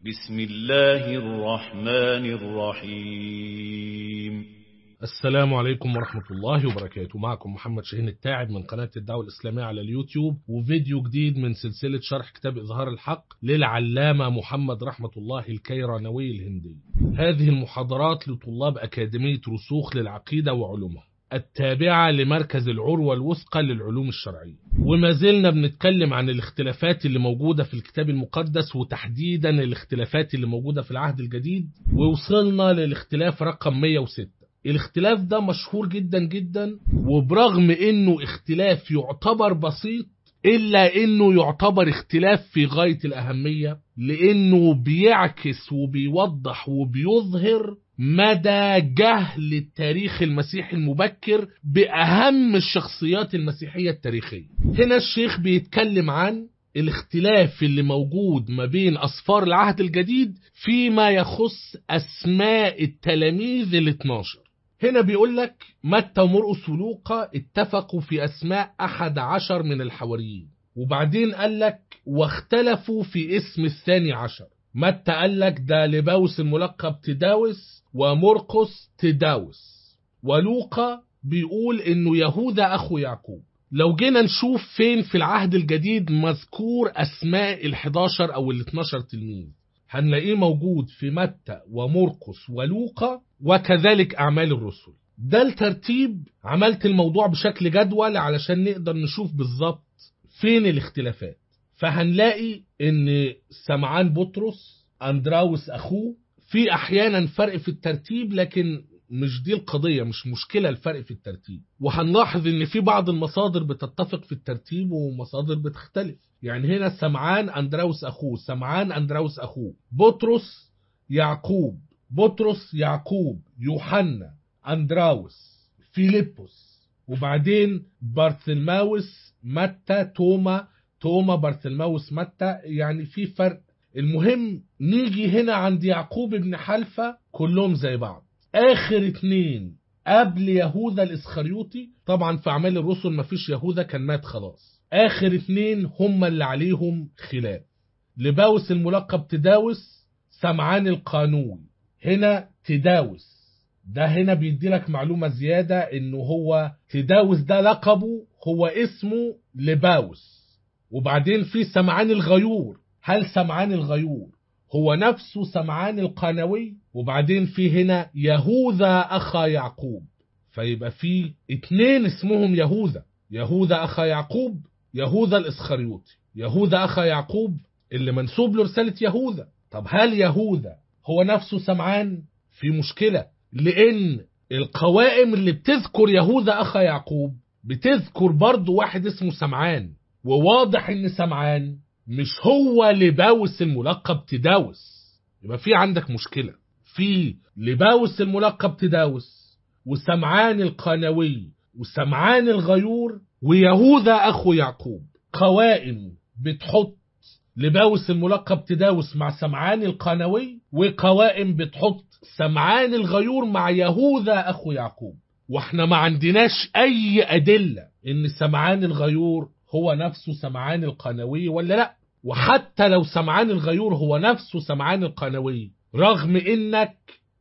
بسم الله الرحمن الرحيم السلام عليكم ورحمة الله وبركاته معكم محمد شاهين التاعب من قناة الدعوة الإسلامية على اليوتيوب وفيديو جديد من سلسلة شرح كتاب إظهار الحق للعلامة محمد رحمة الله الكيرانوي الهندي هذه المحاضرات لطلاب أكاديمية رسوخ للعقيدة وعلومها التابعة لمركز العروة الوثقى للعلوم الشرعية وما زلنا بنتكلم عن الاختلافات اللي موجودة في الكتاب المقدس وتحديدا الاختلافات اللي موجودة في العهد الجديد ووصلنا للاختلاف رقم 106 الاختلاف ده مشهور جدا جدا وبرغم انه اختلاف يعتبر بسيط إلا إنه يعتبر اختلاف في غاية الأهمية لأنه بيعكس وبيوضح وبيظهر مدى جهل التاريخ المسيحي المبكر بأهم الشخصيات المسيحية التاريخية هنا الشيخ بيتكلم عن الاختلاف اللي موجود ما بين أصفار العهد الجديد فيما يخص أسماء التلاميذ ال 12 هنا بيقول لك متى ومرقس ولوقا اتفقوا في أسماء أحد عشر من الحواريين وبعدين قال لك واختلفوا في اسم الثاني عشر متى قال لك ده لباوس الملقب تداوس ومرقس تداوس ولوقا بيقول انه يهوذا اخو يعقوب لو جينا نشوف فين في العهد الجديد مذكور اسماء ال11 او ال12 تلميذ هنلاقيه موجود في متى ومرقس ولوقا وكذلك اعمال الرسل ده الترتيب عملت الموضوع بشكل جدول علشان نقدر نشوف بالظبط فين الاختلافات فهنلاقي ان سمعان بطرس اندراوس اخوه في احيانا فرق في الترتيب لكن مش دي القضية مش مشكلة الفرق في الترتيب وهنلاحظ ان في بعض المصادر بتتفق في الترتيب ومصادر بتختلف يعني هنا سمعان اندراوس اخوه سمعان اندراوس اخوه بطرس يعقوب بطرس يعقوب يوحنا اندراوس فيليبوس وبعدين بارثلماوس متى توما توما بارثلماوس متى يعني في فرق المهم نيجي هنا عند يعقوب بن حلفة كلهم زي بعض اخر اتنين قبل يهوذا الاسخريوطي طبعا في اعمال الرسل مفيش يهوذا كان مات خلاص اخر اتنين هم اللي عليهم خلاف لباوس الملقب تداوس سمعان القانوي هنا تداوس ده هنا بيدي لك معلومة زيادة انه هو تداوس ده لقبه هو اسمه لباوس وبعدين في سمعان الغيور هل سمعان الغيور هو نفسه سمعان القانوي وبعدين في هنا يهوذا أخا يعقوب فيبقى في اتنين اسمهم يهوذا يهوذا أخا يعقوب يهوذا الإسخريوطي يهوذا أخا يعقوب اللي منسوب له رسالة يهوذا طب هل يهوذا هو نفسه سمعان في مشكلة لأن القوائم اللي بتذكر يهوذا أخا يعقوب بتذكر برضه واحد اسمه سمعان وواضح ان سمعان مش هو لباوس الملقب تداوس يبقى في عندك مشكلة في لباوس الملقب تداوس وسمعان القانوي وسمعان الغيور ويهوذا أخو يعقوب قوائم بتحط لباوس الملقب تداوس مع سمعان القانوي وقوائم بتحط سمعان الغيور مع يهوذا أخو يعقوب واحنا ما عندناش أي أدلة إن سمعان الغيور هو نفسه سمعان القانوي ولا لا وحتى لو سمعان الغيور هو نفسه سمعان القانوي رغم انك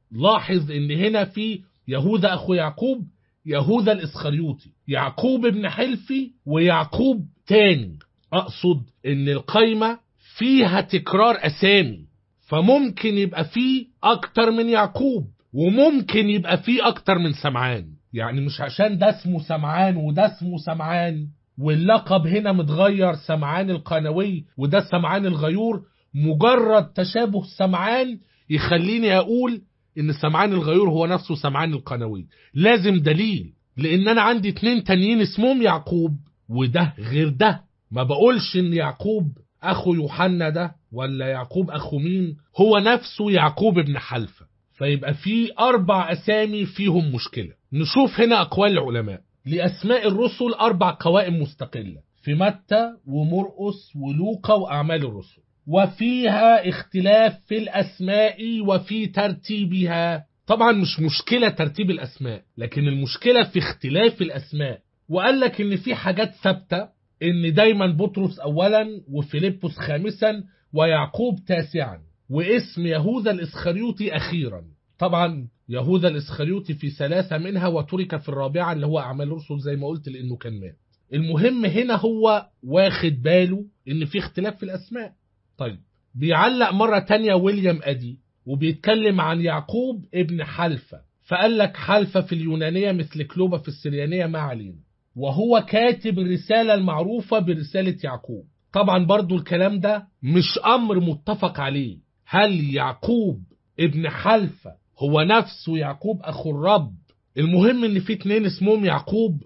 لاحظ ان هنا في يهوذا اخو يعقوب يهوذا الاسخريوطي يعقوب ابن حلفي ويعقوب تاني اقصد ان القايمة فيها تكرار اسامي فممكن يبقى فيه اكتر من يعقوب وممكن يبقى فيه اكتر من سمعان يعني مش عشان ده اسمه سمعان وده اسمه سمعان واللقب هنا متغير سمعان القانوي وده سمعان الغيور مجرد تشابه سمعان يخليني اقول ان سمعان الغيور هو نفسه سمعان القانوي لازم دليل لان انا عندي اتنين تانيين اسمهم يعقوب وده غير ده ما بقولش ان يعقوب اخو يوحنا ده ولا يعقوب اخو مين هو نفسه يعقوب ابن حلفة فيبقى في اربع اسامي فيهم مشكلة نشوف هنا اقوال العلماء لأسماء الرسل أربع قوائم مستقلة في متى ومرقس ولوقا وأعمال الرسل وفيها اختلاف في الأسماء وفي ترتيبها طبعا مش مشكلة ترتيب الأسماء لكن المشكلة في اختلاف الأسماء وقال لك إن في حاجات ثابتة إن دايما بطرس أولا وفيليبوس خامسا ويعقوب تاسعا واسم يهوذا الإسخريوطي أخيرا طبعا يهوذا الإسخريوطي في ثلاثة منها وترك في الرابعة اللي هو أعمال الرسل زي ما قلت لأنه كان مات المهم هنا هو واخد باله إن في اختلاف في الأسماء طيب بيعلق مرة تانية ويليام أدي وبيتكلم عن يعقوب ابن حلفة فقال لك حلفة في اليونانية مثل كلوبة في السريانية ما علينا وهو كاتب الرسالة المعروفة برسالة يعقوب طبعا برضو الكلام ده مش أمر متفق عليه هل يعقوب ابن حلفة هو نفسه يعقوب أخو الرب المهم ان في اتنين اسمهم يعقوب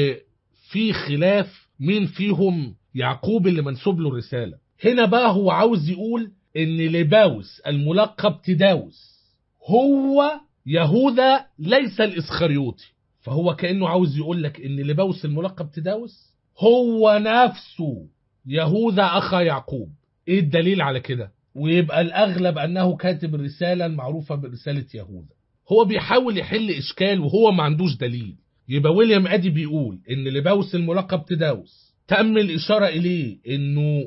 وفي خلاف مين فيهم يعقوب اللي منسوب له الرسالة هنا بقى هو عاوز يقول ان لباوس الملقب تداوس هو يهوذا ليس الاسخريوطي فهو كانه عاوز يقول لك ان لباوس الملقب تداوس هو نفسه يهوذا اخا يعقوب ايه الدليل على كده ويبقى الاغلب انه كاتب الرساله المعروفه برساله يهوذا هو بيحاول يحل اشكال وهو ما عندوش دليل يبقى ويليام ادي بيقول ان لباوس الملقب تداوس تم الاشاره اليه انه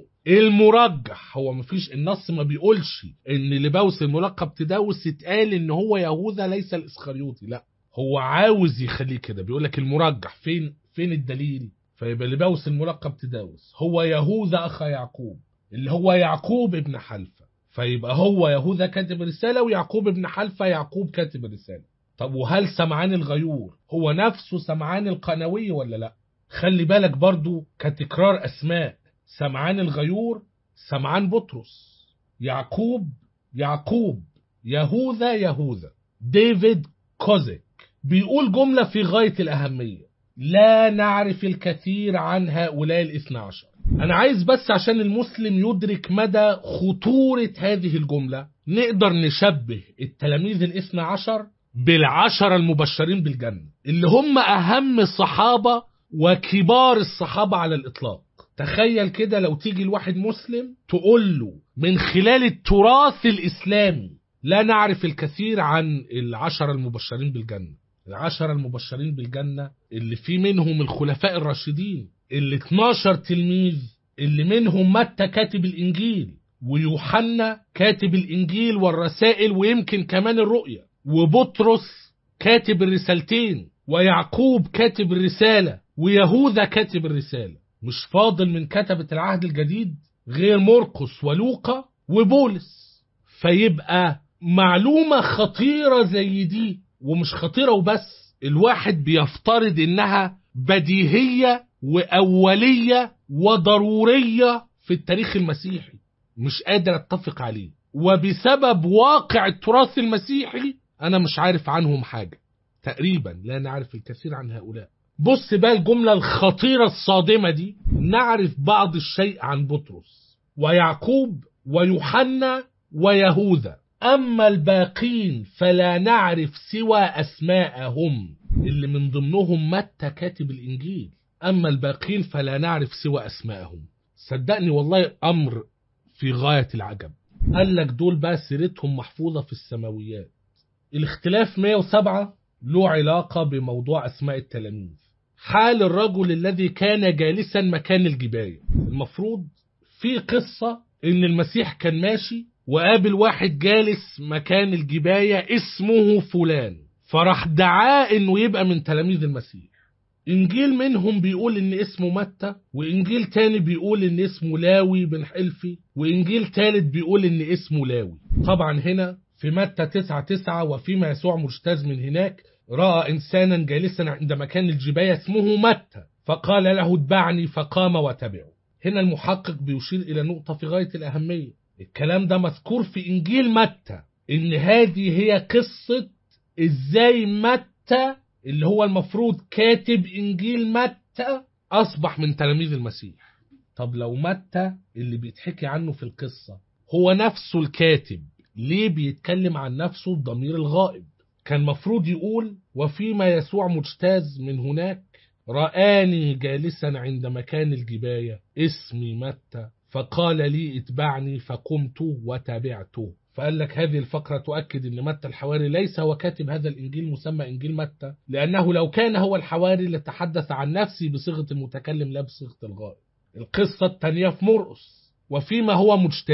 المرجح هو مفيش النص ما بيقولش ان لباوس الملقب تداوس اتقال ان هو يهوذا ليس الاسخريوطي لا هو عاوز يخليه كده بيقول لك المرجح فين فين الدليل فيبقى لباوس الملقب تداوس هو يهوذا اخا يعقوب اللي هو يعقوب ابن حلفة فيبقى هو يهوذا كاتب رسالة ويعقوب ابن حلفة يعقوب كاتب الرسالة طب وهل سمعان الغيور هو نفسه سمعان القنوي ولا لا خلي بالك برضو كتكرار أسماء سمعان الغيور سمعان بطرس يعقوب يعقوب يهوذا يهوذا ديفيد كوزيك بيقول جملة في غاية الأهمية لا نعرف الكثير عن هؤلاء الاثنى عشر أنا عايز بس عشان المسلم يدرك مدى خطورة هذه الجملة نقدر نشبه التلاميذ الاثنى عشر بالعشرة المبشرين بالجنة اللي هم أهم الصحابة وكبار الصحابة على الإطلاق تخيل كده لو تيجي لواحد مسلم تقول له من خلال التراث الإسلامي لا نعرف الكثير عن العشرة المبشرين بالجنة العشرة المبشرين بالجنة اللي في منهم الخلفاء الراشدين اللي 12 تلميذ اللي منهم متى كاتب الإنجيل ويوحنا كاتب الإنجيل والرسائل ويمكن كمان الرؤية وبطرس كاتب الرسالتين ويعقوب كاتب الرسالة ويهوذا كاتب الرسالة مش فاضل من كتبة العهد الجديد غير مرقس ولوقا وبولس فيبقى معلومة خطيرة زي دي ومش خطيرة وبس الواحد بيفترض انها بديهية وأولية وضرورية في التاريخ المسيحي مش قادر اتفق عليه وبسبب واقع التراث المسيحي انا مش عارف عنهم حاجة تقريبا لا نعرف الكثير عن هؤلاء بص بقى الجملة الخطيرة الصادمة دي نعرف بعض الشيء عن بطرس ويعقوب ويوحنا ويهوذا أما الباقين فلا نعرف سوى أسماءهم اللي من ضمنهم متى كاتب الإنجيل أما الباقين فلا نعرف سوى أسماءهم صدقني والله أمر في غاية العجب قال لك دول بقى سيرتهم محفوظة في السماويات الاختلاف 107 له علاقة بموضوع أسماء التلاميذ حال الرجل الذي كان جالسا مكان الجباية المفروض في قصة إن المسيح كان ماشي وقابل واحد جالس مكان الجباية اسمه فلان فراح دعاه انه يبقى من تلاميذ المسيح انجيل منهم بيقول ان اسمه متى وانجيل تاني بيقول ان اسمه لاوي بن حلفي وانجيل تالت بيقول ان اسمه لاوي طبعا هنا في متى تسعة تسعة وفيما يسوع مجتاز من هناك رأى إنسانا جالسا عند مكان الجباية اسمه متى فقال له اتبعني فقام وتبعه هنا المحقق بيشير إلى نقطة في غاية الأهمية الكلام ده مذكور في إنجيل متى إن هذه هي قصة إزاي متى اللي هو المفروض كاتب إنجيل متى أصبح من تلاميذ المسيح طب لو متى اللي بيتحكي عنه في القصة هو نفسه الكاتب ليه بيتكلم عن نفسه بضمير الغائب كان مفروض يقول وفيما يسوع مجتاز من هناك رآني جالسا عند مكان الجباية اسمي متى فقال لي اتبعني فقمت وتبعته فقال لك هذه الفقرة تؤكد أن متى الحواري ليس هو كاتب هذا الإنجيل مسمى إنجيل متى لأنه لو كان هو الحواري لتحدث عن نفسه بصيغة المتكلم لا بصيغة الغائب القصة الثانية في مرقس وفيما هو مجتاز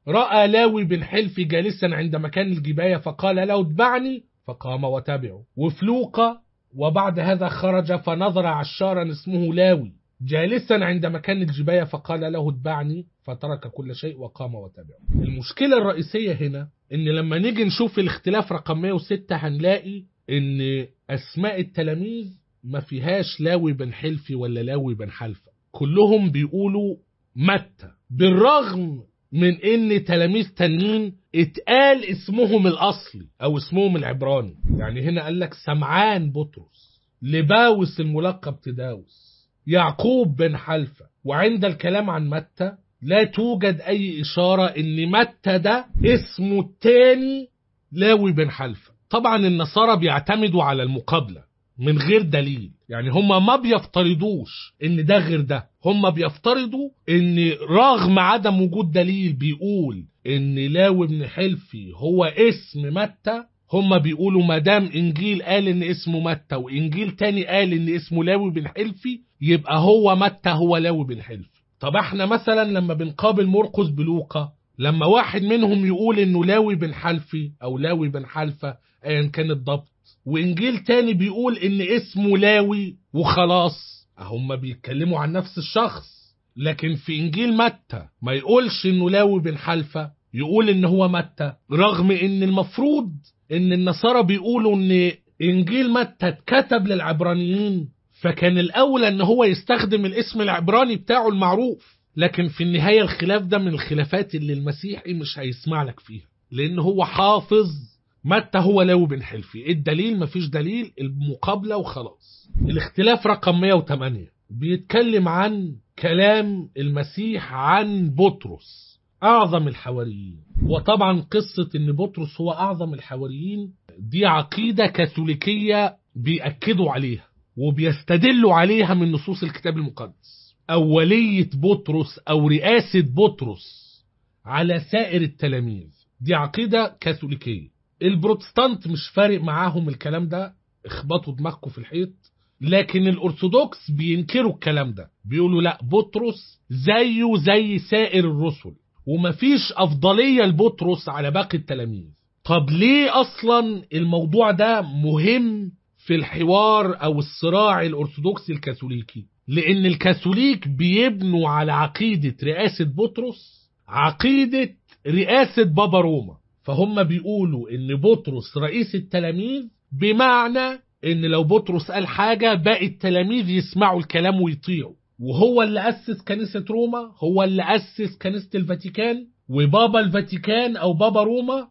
رأى لاوي بن حلف جالسا عند مكان الجباية فقال له اتبعني فقام وتبعه وفي لوقا وبعد هذا خرج فنظر عشارا اسمه لاوي جالسا عند مكان الجباية فقال له اتبعني فترك كل شيء وقام وتبعه المشكلة الرئيسية هنا ان لما نيجي نشوف الاختلاف رقم 106 هنلاقي ان اسماء التلاميذ ما فيهاش لاوي بن حلفي ولا لاوي بن حلفة كلهم بيقولوا متى بالرغم من ان تلاميذ تانيين اتقال اسمهم الاصلي او اسمهم العبراني يعني هنا قال لك سمعان بطرس لباوس الملقب تداوس يعقوب بن حلفة وعند الكلام عن متى لا توجد اي اشارة ان متى ده اسمه التاني لاوي بن حلفة طبعا النصارى بيعتمدوا على المقابلة من غير دليل يعني هم ما بيفترضوش ان ده غير ده هم بيفترضوا ان رغم عدم وجود دليل بيقول ان لاوي بن حلفي هو اسم متى هم بيقولوا ما دام انجيل قال ان اسمه متى وانجيل تاني قال ان اسمه لاوي بن حلفي يبقى هو متى هو لاوي بن حلفي طب احنا مثلا لما بنقابل مرقس بلوقا لما واحد منهم يقول انه لاوي بن حلفي او لاوي بن حلفة ايا كان الضبط وانجيل تاني بيقول ان اسمه لاوي وخلاص هم بيتكلموا عن نفس الشخص لكن في انجيل متى ما يقولش انه لاوي بن حلفة يقول ان هو متى رغم ان المفروض ان النصارى بيقولوا ان انجيل متى اتكتب للعبرانيين فكان الاولى ان هو يستخدم الاسم العبراني بتاعه المعروف لكن في النهاية الخلاف ده من الخلافات اللي المسيحي مش هيسمع لك فيها لان هو حافظ متى هو لاوي بن حلفي الدليل مفيش دليل المقابلة وخلاص الاختلاف رقم 108 بيتكلم عن كلام المسيح عن بطرس أعظم الحواريين وطبعا قصة إن بطرس هو أعظم الحواريين دي عقيدة كاثوليكية بيأكدوا عليها وبيستدلوا عليها من نصوص الكتاب المقدس أولية بطرس أو رئاسة بطرس على سائر التلاميذ دي عقيدة كاثوليكية البروتستانت مش فارق معاهم الكلام ده اخبطوا دماغكم في الحيط لكن الأرثوذكس بينكروا الكلام ده بيقولوا لا بطرس زيه زي سائر الرسل ومفيش أفضلية لبطرس على باقي التلاميذ طب ليه أصلا الموضوع ده مهم في الحوار أو الصراع الأرثوذكسي الكاثوليكي لأن الكاثوليك بيبنوا على عقيدة رئاسة بطرس عقيدة رئاسة بابا روما فهم بيقولوا ان بطرس رئيس التلاميذ بمعنى ان لو بطرس قال حاجة باقي التلاميذ يسمعوا الكلام ويطيعوا وهو اللي أسس كنيسة روما هو اللي أسس كنيسة الفاتيكان وبابا الفاتيكان أو بابا روما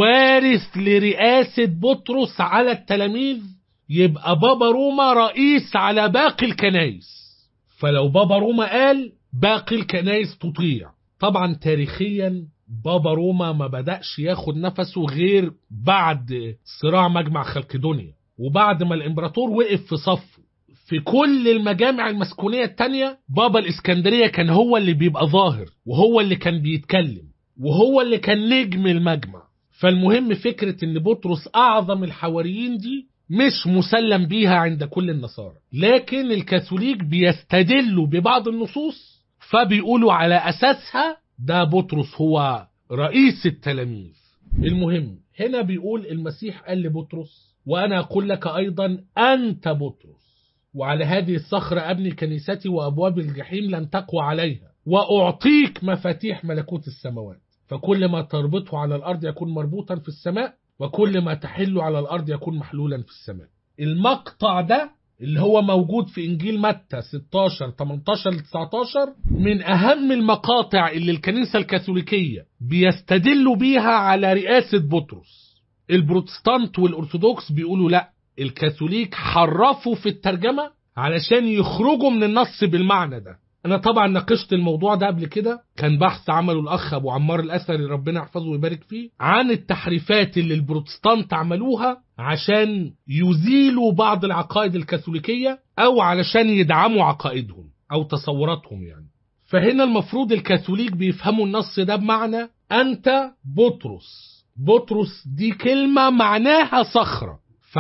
وارث لرئاسة بطرس على التلاميذ يبقى بابا روما رئيس على باقي الكنايس فلو بابا روما قال باقي الكنايس تطيع طبعا تاريخيا بابا روما ما بدأش ياخد نفسه غير بعد صراع مجمع خلقدونيا وبعد ما الامبراطور وقف في صفه في كل المجامع المسكونية التانية بابا الإسكندرية كان هو اللي بيبقى ظاهر وهو اللي كان بيتكلم وهو اللي كان نجم المجمع فالمهم فكرة ان بطرس أعظم الحواريين دي مش مسلم بيها عند كل النصارى لكن الكاثوليك بيستدلوا ببعض النصوص فبيقولوا على أساسها ده بطرس هو رئيس التلاميذ المهم هنا بيقول المسيح قال لبطرس وأنا أقول لك أيضا أنت بطرس وعلى هذه الصخرة أبني كنيستي وأبواب الجحيم لن تقوى عليها وأعطيك مفاتيح ملكوت السماوات فكل ما تربطه على الأرض يكون مربوطا في السماء وكل ما تحل على الأرض يكون محلولا في السماء المقطع ده اللي هو موجود في إنجيل متى 16 18 19 من أهم المقاطع اللي الكنيسة الكاثوليكية بيستدلوا بيها على رئاسة بطرس البروتستانت والأرثوذكس بيقولوا لا الكاثوليك حرفوا في الترجمة علشان يخرجوا من النص بالمعنى ده انا طبعا ناقشت الموضوع ده قبل كده كان بحث عمله الاخ ابو عمار الاثري ربنا يحفظه ويبارك فيه عن التحريفات اللي البروتستانت عملوها عشان يزيلوا بعض العقائد الكاثوليكية او علشان يدعموا عقائدهم او تصوراتهم يعني فهنا المفروض الكاثوليك بيفهموا النص ده بمعنى انت بطرس بطرس دي كلمة معناها صخرة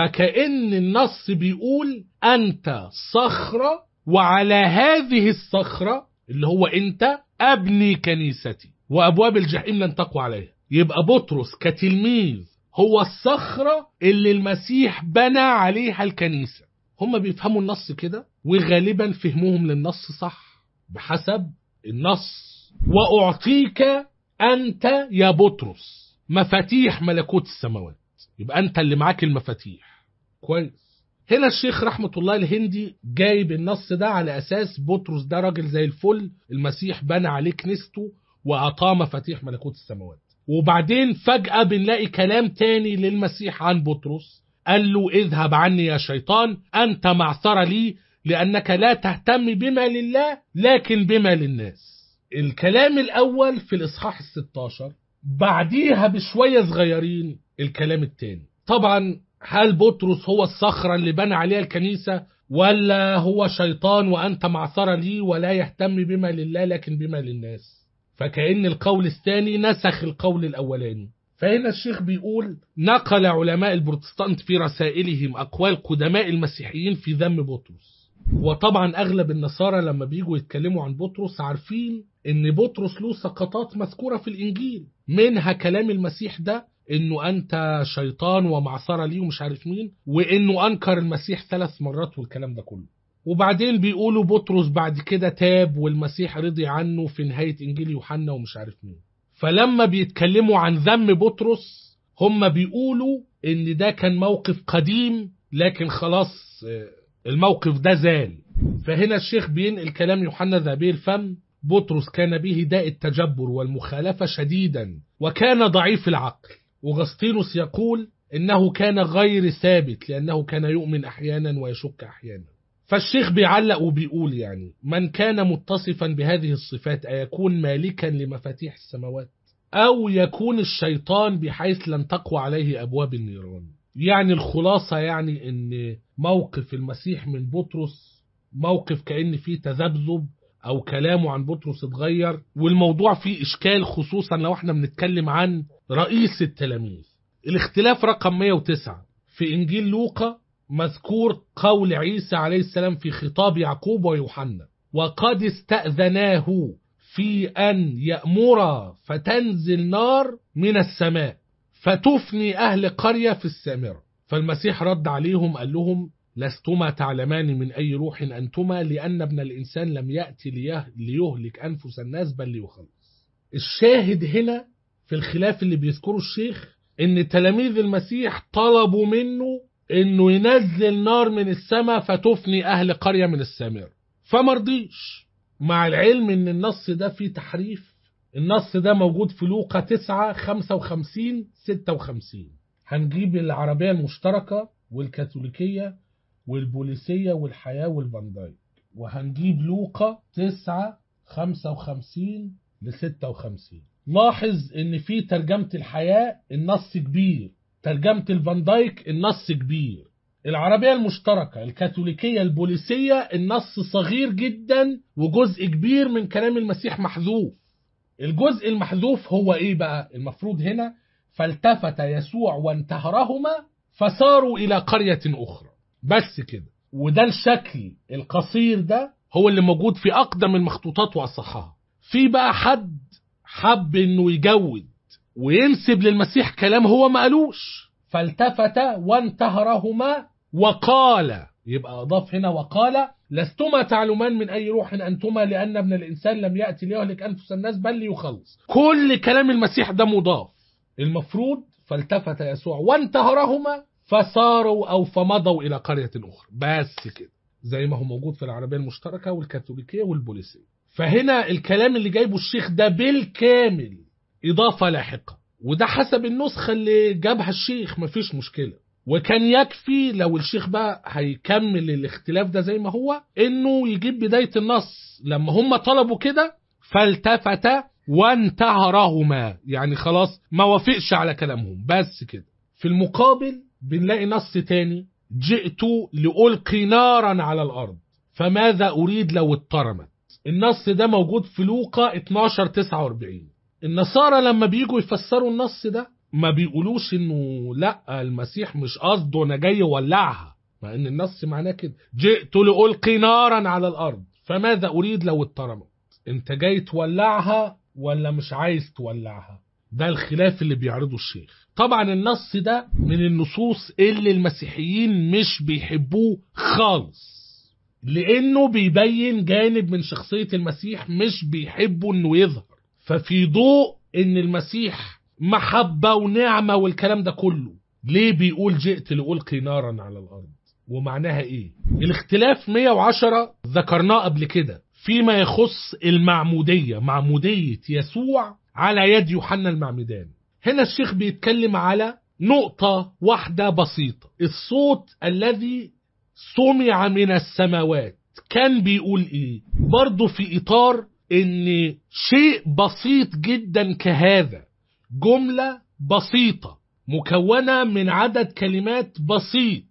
فكأن النص بيقول أنت صخرة وعلى هذه الصخرة اللي هو أنت أبني كنيستي وأبواب الجحيم لن تقوى عليها يبقى بطرس كتلميذ هو الصخرة اللي المسيح بنى عليها الكنيسة هم بيفهموا النص كده وغالبا فهمهم للنص صح بحسب النص وأعطيك أنت يا بطرس مفاتيح ملكوت السماوات يبقى أنت اللي معاك المفاتيح كويس هنا الشيخ رحمة الله الهندي جايب النص ده على أساس بطرس ده راجل زي الفل المسيح بنى عليه كنيسته وأعطاه مفاتيح ملكوت السماوات وبعدين فجأة بنلاقي كلام تاني للمسيح عن بطرس قال له اذهب عني يا شيطان أنت معثرة لي لأنك لا تهتم بما لله لكن بما للناس الكلام الأول في الإصحاح الستاشر بعديها بشوية صغيرين الكلام التاني طبعا هل بطرس هو الصخرة اللي بنى عليها الكنيسة ولا هو شيطان وأنت معثرة لي ولا يهتم بما لله لكن بما للناس فكأن القول الثاني نسخ القول الأولاني فهنا الشيخ بيقول نقل علماء البروتستانت في رسائلهم أقوال قدماء المسيحيين في ذم بطرس وطبعا أغلب النصارى لما بيجوا يتكلموا عن بطرس عارفين إن بطرس له سقطات مذكورة في الإنجيل منها كلام المسيح ده إنه أنت شيطان ومعصرة ليه ومش عارف مين وإنه أنكر المسيح ثلاث مرات والكلام ده كله وبعدين بيقولوا بطرس بعد كده تاب والمسيح رضي عنه في نهاية إنجيل يوحنا ومش عارف مين فلما بيتكلموا عن ذم بطرس هم بيقولوا إن ده كان موقف قديم لكن خلاص الموقف ده زال فهنا الشيخ بينقل كلام يوحنا ذهبي الفم بطرس كان به داء التجبر والمخالفة شديدا وكان ضعيف العقل وغسطينوس يقول إنه كان غير ثابت لأنه كان يؤمن أحيانا ويشك أحيانا فالشيخ بيعلق وبيقول يعني من كان متصفا بهذه الصفات أيكون مالكا لمفاتيح السماوات أو يكون الشيطان بحيث لن تقوى عليه أبواب النيران يعني الخلاصة يعني أن موقف المسيح من بطرس موقف كأن فيه تذبذب أو كلامه عن بطرس اتغير والموضوع فيه إشكال خصوصا لو احنا بنتكلم عن رئيس التلاميذ الاختلاف رقم 109 في إنجيل لوقا مذكور قول عيسى عليه السلام في خطاب يعقوب ويوحنا وقد استأذناه في أن يأمر فتنزل نار من السماء فتفني أهل قرية في السامرة فالمسيح رد عليهم قال لهم لستما تعلمان من أي روح أنتما لأن ابن الإنسان لم يأتي ليهلك أنفس الناس بل ليخلص الشاهد هنا في الخلاف اللي بيذكره الشيخ ان تلاميذ المسيح طلبوا منه انه ينزل نار من السماء فتفني اهل قرية من السامرة فمرضيش مع العلم ان النص ده فيه تحريف النص ده موجود في لوقا 9 55 56 هنجيب العربية المشتركة والكاثوليكية والبوليسية والحياة والبندايك وهنجيب لوقا 9 55 ل 56 لاحظ ان في ترجمة الحياة النص كبير ترجمة الفاندايك النص كبير العربية المشتركة الكاثوليكية البوليسية النص صغير جدا وجزء كبير من كلام المسيح محذوف الجزء المحذوف هو ايه بقى المفروض هنا فالتفت يسوع وانتهرهما فصاروا الى قرية اخرى بس كده وده الشكل القصير ده هو اللي موجود في اقدم المخطوطات واصحها في بقى حد حب انه يجود وينسب للمسيح كلام هو ما قالوش فالتفت وانتهرهما وقال يبقى اضاف هنا وقال لستما تعلمان من اي روح انتما لان ابن الانسان لم ياتي ليهلك انفس الناس بل ليخلص كل كلام المسيح ده مضاف المفروض فالتفت يسوع وانتهرهما فصاروا او فمضوا الى قريه اخرى بس كده زي ما هو موجود في العربيه المشتركه والكاثوليكيه والبوليسيه فهنا الكلام اللي جايبه الشيخ ده بالكامل إضافة لاحقة وده حسب النسخة اللي جابها الشيخ مفيش مشكلة وكان يكفي لو الشيخ بقى هيكمل الاختلاف ده زي ما هو انه يجيب بداية النص لما هم طلبوا كده فالتفت وانتهرهما يعني خلاص ما وافقش على كلامهم بس كده في المقابل بنلاقي نص تاني جئت لألقي نارا على الأرض فماذا أريد لو اترمت النص ده موجود في لوقا 12 49 النصارى لما بيجوا يفسروا النص ده ما بيقولوش انه لا المسيح مش قصده انا جاي اولعها مع ان النص معناه كده جئت لألقي نارا على الارض فماذا اريد لو اترمت انت جاي تولعها ولا مش عايز تولعها ده الخلاف اللي بيعرضه الشيخ طبعا النص ده من النصوص اللي المسيحيين مش بيحبوه خالص لانه بيبين جانب من شخصية المسيح مش بيحبوا انه يظهر ففي ضوء ان المسيح محبة ونعمة والكلام ده كله ليه بيقول جئت لألقي نارا على الأرض ومعناها ايه الاختلاف 110 ذكرناه قبل كده فيما يخص المعمودية معمودية يسوع على يد يوحنا المعمدان هنا الشيخ بيتكلم على نقطة واحدة بسيطة الصوت الذي سمع من السماوات كان بيقول ايه برضه في اطار ان شيء بسيط جدا كهذا جملة بسيطة مكونة من عدد كلمات بسيط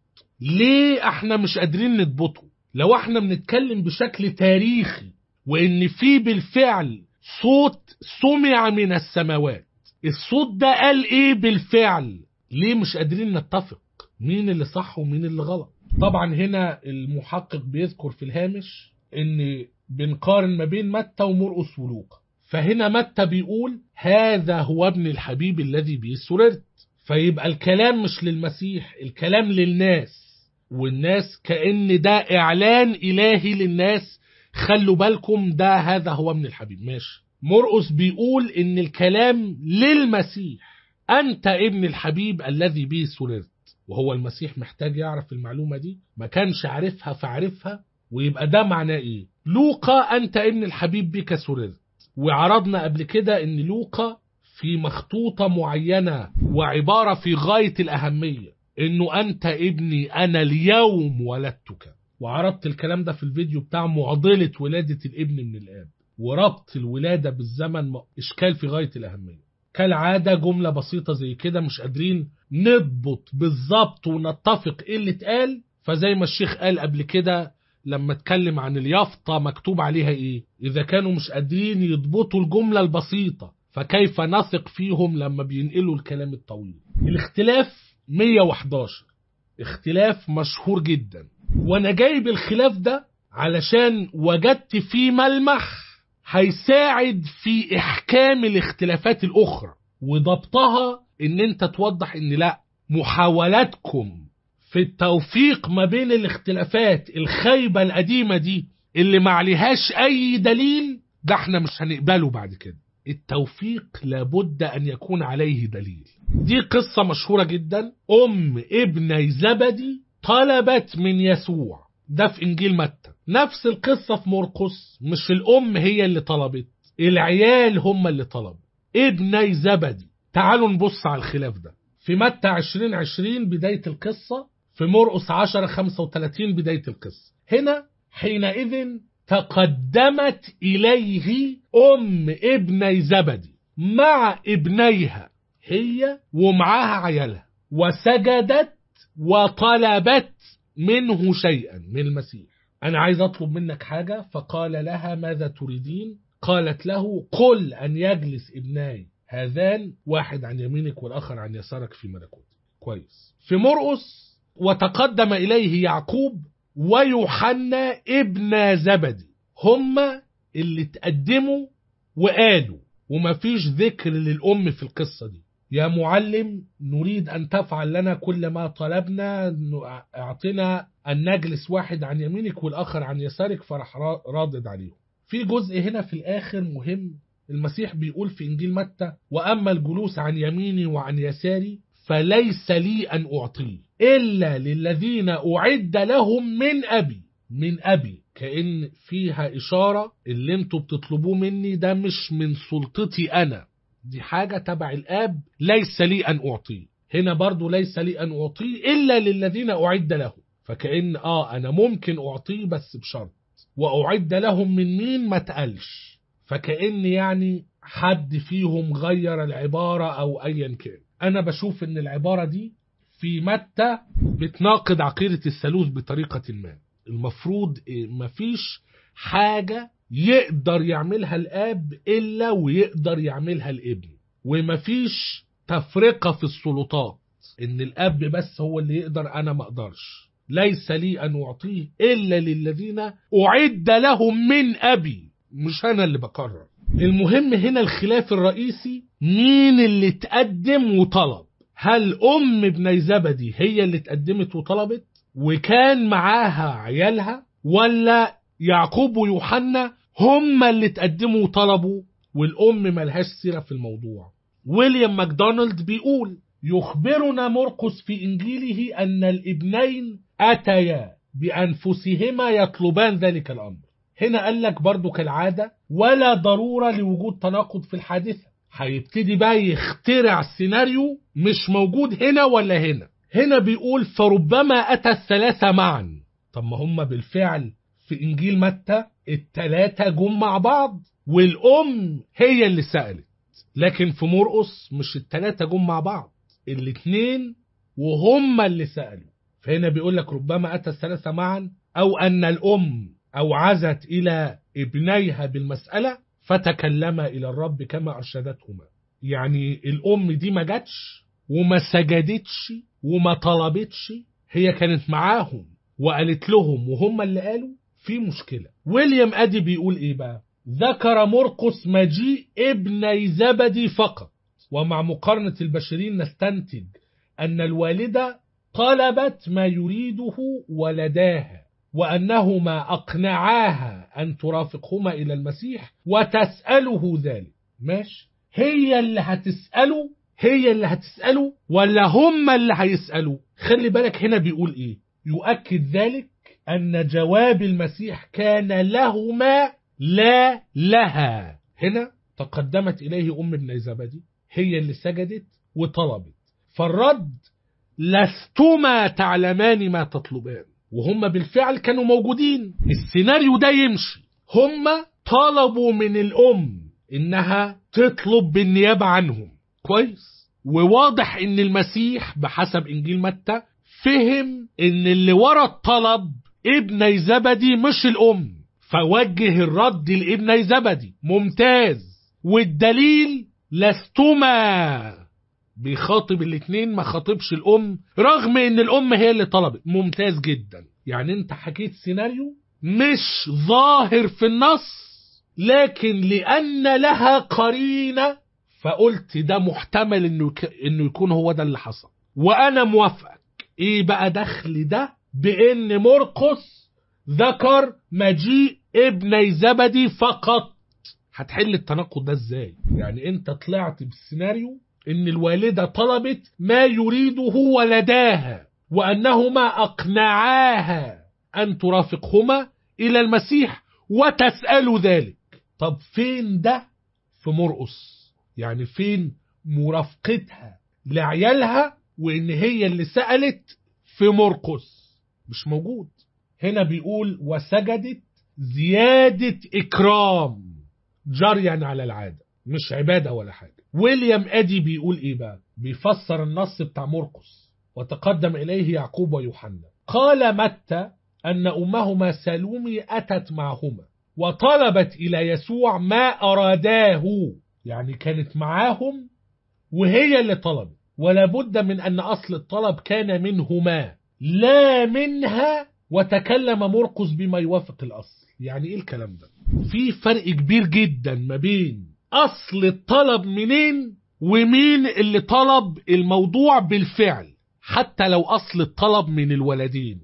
ليه احنا مش قادرين نضبطه لو احنا بنتكلم بشكل تاريخي وان في بالفعل صوت سمع من السماوات الصوت ده قال ايه بالفعل ليه مش قادرين نتفق مين اللي صح ومين اللي غلط طبعا هنا المحقق بيذكر في الهامش ان بنقارن ما بين متى ومرقس ولوقا فهنا متى بيقول هذا هو ابن الحبيب الذي به سررت فيبقى الكلام مش للمسيح الكلام للناس والناس كأن ده إعلان إلهي للناس خلوا بالكم ده هذا هو ابن الحبيب ماشي مرقس بيقول إن الكلام للمسيح أنت ابن الحبيب الذي به سررت وهو المسيح محتاج يعرف المعلومة دي ما كانش عارفها فعرفها ويبقى ده معناه إيه لوقا أنت ابن الحبيب بك سررت وعرضنا قبل كده إن لوقا في مخطوطة معينة وعبارة في غاية الأهمية إنه أنت ابني أنا اليوم ولدتك وعرضت الكلام ده في الفيديو بتاع معضلة ولادة الابن من الآب وربط الولادة بالزمن إشكال في غاية الأهمية كالعادة جملة بسيطة زي كده مش قادرين نضبط بالظبط ونتفق ايه اللي اتقال فزي ما الشيخ قال قبل كده لما اتكلم عن اليافطة مكتوب عليها ايه اذا كانوا مش قادرين يضبطوا الجملة البسيطة فكيف نثق فيهم لما بينقلوا الكلام الطويل الاختلاف 111 اختلاف مشهور جدا وانا جايب الخلاف ده علشان وجدت فيه ملمح هيساعد في احكام الاختلافات الاخرى وضبطها ان انت توضح ان لا محاولاتكم في التوفيق ما بين الاختلافات الخايبة القديمة دي اللي ما عليهاش اي دليل ده احنا مش هنقبله بعد كده التوفيق لابد ان يكون عليه دليل دي قصة مشهورة جدا ام ابني زبدي طلبت من يسوع ده في انجيل متى نفس القصة في مرقس مش الام هي اللي طلبت العيال هم اللي طلبوا ابني زبدي تعالوا نبص على الخلاف ده في متى 20 20 بداية القصة في مرقس 10 35 بداية القصة هنا حينئذ تقدمت إليه أم ابني زبدي مع ابنيها هي ومعاها عيالها وسجدت وطلبت منه شيئا من المسيح أنا عايز أطلب منك حاجة فقال لها ماذا تريدين قالت له قل أن يجلس ابناي هذان واحد عن يمينك والآخر عن يسارك في ملكوت كويس في مرقس وتقدم إليه يعقوب ويوحنا ابن زبدي هما اللي تقدموا وقالوا ومفيش ذكر للأم في القصة دي يا معلم نريد أن تفعل لنا كل ما طلبنا اعطنا أن نجلس واحد عن يمينك والآخر عن يسارك فراح رادد عليهم في جزء هنا في الآخر مهم المسيح بيقول في إنجيل متى وأما الجلوس عن يميني وعن يساري فليس لي أن أعطيه إلا للذين أعد لهم من أبي من أبي كأن فيها إشارة اللي انتوا بتطلبوه مني ده مش من سلطتي أنا دي حاجة تبع الآب ليس لي أن أعطيه هنا برضو ليس لي أن أعطيه إلا للذين أعد لهم فكأن آه أنا ممكن أعطيه بس بشرط وأعد لهم من مين ما تقلش فكأن يعني حد فيهم غير العبارة أو أيا كان أنا بشوف إن العبارة دي في متى بتناقض عقيدة الثالوث بطريقة ما المفروض مفيش حاجة يقدر يعملها الاب الا ويقدر يعملها الابن ومفيش تفرقة في السلطات ان الاب بس هو اللي يقدر انا ما اقدرش ليس لي ان اعطيه الا للذين اعد لهم من ابي مش انا اللي بقرر المهم هنا الخلاف الرئيسي مين اللي اتقدم وطلب هل ام ابن زبدي هي اللي اتقدمت وطلبت وكان معاها عيالها ولا يعقوب ويوحنا هم اللي اتقدموا وطلبوا والام ملهاش سيره في الموضوع ويليام ماكدونالد بيقول يخبرنا مرقس في انجيله ان الابنين اتيا بانفسهما يطلبان ذلك الامر هنا قال لك برضو كالعاده ولا ضروره لوجود تناقض في الحادثه هيبتدي بقى يخترع سيناريو مش موجود هنا ولا هنا هنا بيقول فربما اتى الثلاثه معا طب ما هم بالفعل في انجيل متى الثلاثه جم مع بعض والام هي اللي سالت لكن في مرقس مش الثلاثه جم مع بعض الاثنين وهم اللي سالوا فهنا بيقول لك ربما اتى الثلاثه معا او ان الام اوعزت الى ابنيها بالمساله فتكلما الى الرب كما ارشدتهما يعني الام دي ما جاتش وما سجدتش وما طلبتش هي كانت معاهم وقالت لهم وهم اللي قالوا في مشكله ويليام ادي بيقول ايه بقى ذكر مرقس مجيء ابني زبدي فقط ومع مقارنة البشرين نستنتج أن الوالدة طلبت ما يريده ولداها وأنهما أقنعاها أن ترافقهما إلى المسيح وتسأله ذلك ماشي هي اللي هتسأله هي اللي هتسأله ولا هم اللي هيسألوا خلي بالك هنا بيقول إيه يؤكد ذلك أن جواب المسيح كان لهما لا لها هنا تقدمت إليه أم ابن زبدي هي اللي سجدت وطلبت فالرد لستما تعلمان ما تطلبان وهم بالفعل كانوا موجودين السيناريو ده يمشي هم طلبوا من الأم إنها تطلب بالنيابة عنهم كويس وواضح إن المسيح بحسب إنجيل متى فهم إن اللي ورا الطلب ابني زبدي مش الأم فوجه الرد لابني زبدي ممتاز والدليل لستما بيخاطب الاتنين ما خاطبش الام رغم ان الام هي اللي طلبت ممتاز جدا يعني انت حكيت سيناريو مش ظاهر في النص لكن لان لها قرينه فقلت ده محتمل انه ك... انه يكون هو ده اللي حصل وانا موافقك ايه بقى دخل ده بان مرقس ذكر مجيء ابني زبدي فقط هتحل التناقض ده ازاي يعني انت طلعت بالسيناريو ان الوالدة طلبت ما يريده ولداها وانهما اقنعاها ان ترافقهما الى المسيح وتسأل ذلك طب فين ده في مرقس يعني فين مرافقتها لعيالها وان هي اللي سألت في مرقس مش موجود هنا بيقول وسجدت زيادة إكرام جريا على العادة مش عبادة ولا حاجة ويليام أدي بيقول إيه بقى بيفسر النص بتاع مرقس وتقدم إليه يعقوب ويوحنا قال متى أن أمهما سالومي أتت معهما وطلبت إلى يسوع ما أراداه يعني كانت معاهم وهي اللي طلبت ولا بد من أن أصل الطلب كان منهما لا منها وتكلم مرقس بما يوافق الأصل يعني إيه الكلام ده في فرق كبير جدا ما بين أصل الطلب منين ومين اللي طلب الموضوع بالفعل حتى لو أصل الطلب من الولدين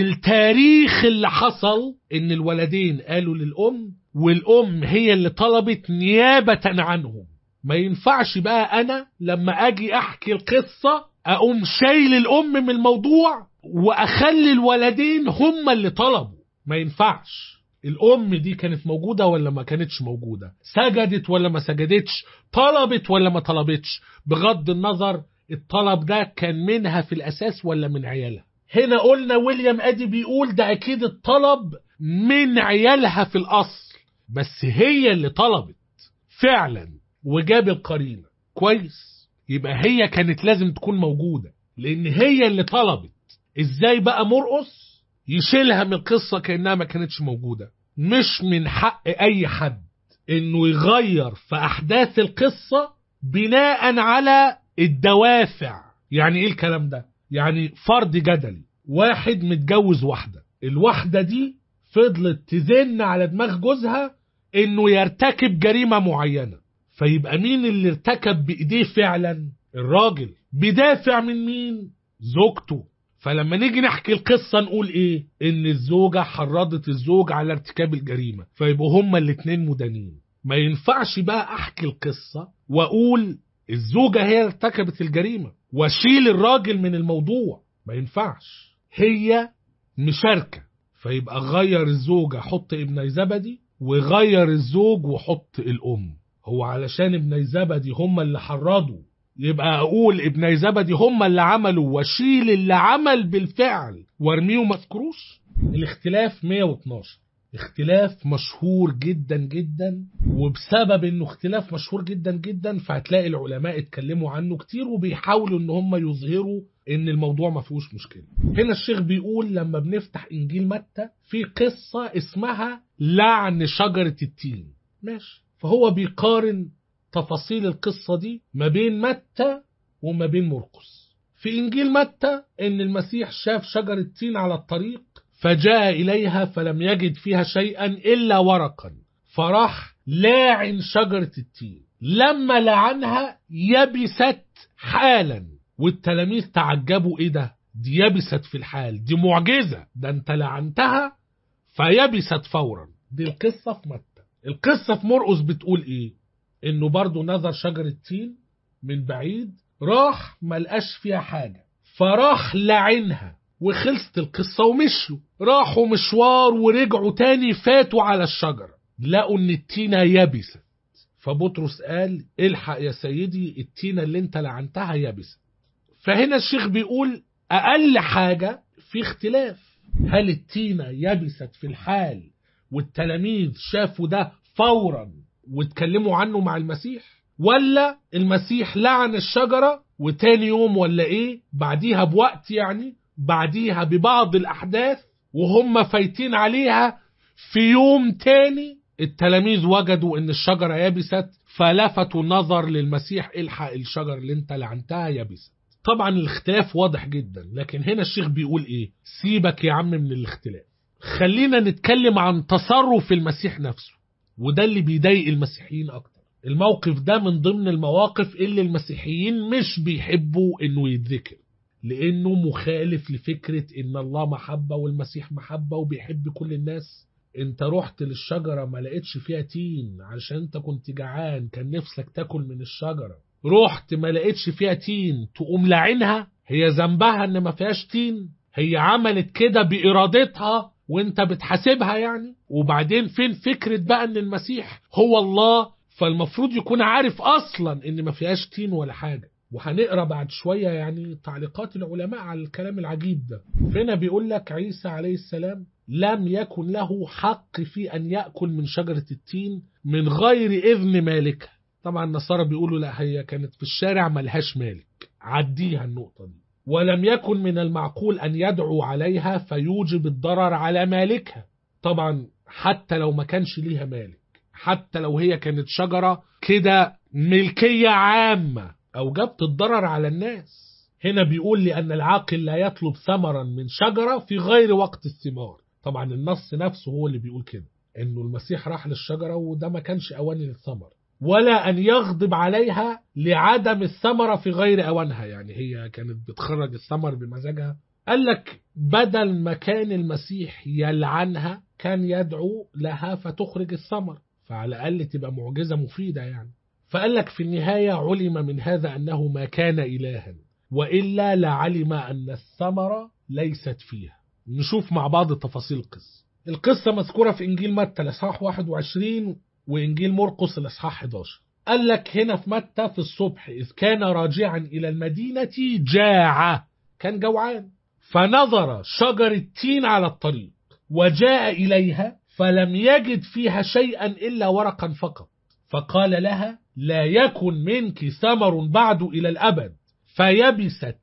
والتاريخ اللي حصل ان الولدين قالوا للأم والأم هي اللي طلبت نيابة عنهم ما ينفعش بقى أنا لما أجي أحكي القصة أقوم شايل الأم من الموضوع وأخلي الولدين هم اللي طلبوا ما ينفعش الأم دي كانت موجودة ولا ما كانتش موجودة سجدت ولا ما سجدتش طلبت ولا ما طلبتش بغض النظر الطلب ده كان منها في الأساس ولا من عيالها هنا قلنا ويليام أدي بيقول ده أكيد الطلب من عيالها في الأصل بس هي اللي طلبت فعلا وجاب القرينة كويس يبقى هي كانت لازم تكون موجودة لأن هي اللي طلبت إزاي بقى مرقص يشيلها من القصة كأنها ما كانتش موجودة مش من حق أي حد إنه يغير في أحداث القصة بناء على الدوافع يعني إيه الكلام ده يعني فرض جدلي واحد متجوز واحدة الواحدة دي فضلت تزن على دماغ جوزها انه يرتكب جريمة معينة فيبقى مين اللي ارتكب بايديه فعلا الراجل بدافع من مين زوجته فلما نيجي نحكي القصة نقول ايه ان الزوجة حرضت الزوج على ارتكاب الجريمة فيبقوا هما الاتنين مدانين ما ينفعش بقى احكي القصة واقول الزوجة هي ارتكبت الجريمة واشيل الراجل من الموضوع ما ينفعش هي مشاركة فيبقى غير الزوجة حط ابني زبدي وغير الزوج وحط الام هو علشان ابني زبدي هما اللي حرضوا يبقى اقول ابني زبدي هما اللي عملوا واشيل اللي عمل بالفعل وارميه وما اذكروش الاختلاف 112 اختلاف مشهور جدا جدا وبسبب انه اختلاف مشهور جدا جدا فهتلاقي العلماء اتكلموا عنه كتير وبيحاولوا ان هم يظهروا ان الموضوع ما فيهوش مشكله هنا الشيخ بيقول لما بنفتح انجيل متى في قصه اسمها لعن شجره التين ماشي فهو بيقارن تفاصيل القصه دي ما بين متى وما بين مرقس في انجيل متى ان المسيح شاف شجره تين على الطريق فجاء إليها فلم يجد فيها شيئا إلا ورقا فراح لاعن شجرة التين لما لعنها يبست حالا والتلاميذ تعجبوا ايه ده دي يبست في الحال دي معجزة ده انت لعنتها فيبست فورا دي القصة في متى القصة في مرقس بتقول ايه انه برضو نظر شجرة تين من بعيد راح ملقاش فيها حاجة فراح لعنها وخلصت القصة ومشوا راحوا مشوار ورجعوا تاني فاتوا على الشجرة لقوا ان التينة يبست فبطرس قال الحق يا سيدي التينة اللي انت لعنتها يبست فهنا الشيخ بيقول اقل حاجة في اختلاف هل التينة يبست في الحال والتلاميذ شافوا ده فورا واتكلموا عنه مع المسيح ولا المسيح لعن الشجرة وتاني يوم ولا ايه بعديها بوقت يعني بعديها ببعض الأحداث وهم فايتين عليها في يوم تاني التلاميذ وجدوا ان الشجرة يبست فلفتوا النظر للمسيح الحق الشجر اللي انت لعنتها يبست طبعا الاختلاف واضح جدا لكن هنا الشيخ بيقول ايه سيبك يا عم من الاختلاف خلينا نتكلم عن تصرف المسيح نفسه وده اللي بيضايق المسيحيين اكتر الموقف ده من ضمن المواقف اللي المسيحيين مش بيحبوا انه يتذكر لانه مخالف لفكره ان الله محبه والمسيح محبه وبيحب كل الناس انت رحت للشجره ما لقيتش فيها تين علشان انت كنت جعان كان نفسك تاكل من الشجره رحت ما لقيتش فيها تين تقوم لعنها هي ذنبها ان ما فيهاش تين هي عملت كده بارادتها وانت بتحاسبها يعني وبعدين فين فكره بقى ان المسيح هو الله فالمفروض يكون عارف اصلا ان ما فيهاش تين ولا حاجه وهنقرا بعد شويه يعني تعليقات العلماء على الكلام العجيب ده فهنا بيقول لك عيسى عليه السلام لم يكن له حق في ان ياكل من شجره التين من غير اذن مالكها طبعا النصارى بيقولوا لا هي كانت في الشارع ملهاش مالك عديها النقطه دي ولم يكن من المعقول ان يدعو عليها فيوجب الضرر على مالكها طبعا حتى لو ما كانش ليها مالك حتى لو هي كانت شجره كده ملكيه عامه أوجبت الضرر على الناس هنا بيقول لأن العاقل لا يطلب ثمرا من شجرة في غير وقت الثمار طبعا النص نفسه هو اللي بيقول كده انه المسيح راح للشجرة وده ما كانش اوان للثمر ولا ان يغضب عليها لعدم الثمرة في غير اوانها يعني هي كانت بتخرج الثمر بمزاجها قال لك بدل ما كان المسيح يلعنها كان يدعو لها فتخرج الثمر فعلى الاقل تبقى معجزة مفيدة يعني فقال لك في النهاية علم من هذا أنه ما كان إلها وإلا لعلم أن الثمرة ليست فيها نشوف مع بعض تفاصيل القصة القصة مذكورة في إنجيل متى الإصحاح 21 وإنجيل مرقس الإصحاح 11 قال لك هنا في متى في الصبح إذ كان راجعا إلى المدينة جاع كان جوعان فنظر شجر التين على الطريق وجاء إليها فلم يجد فيها شيئا إلا ورقا فقط فقال لها لا يكن منك ثمر بعد إلى الأبد فيبست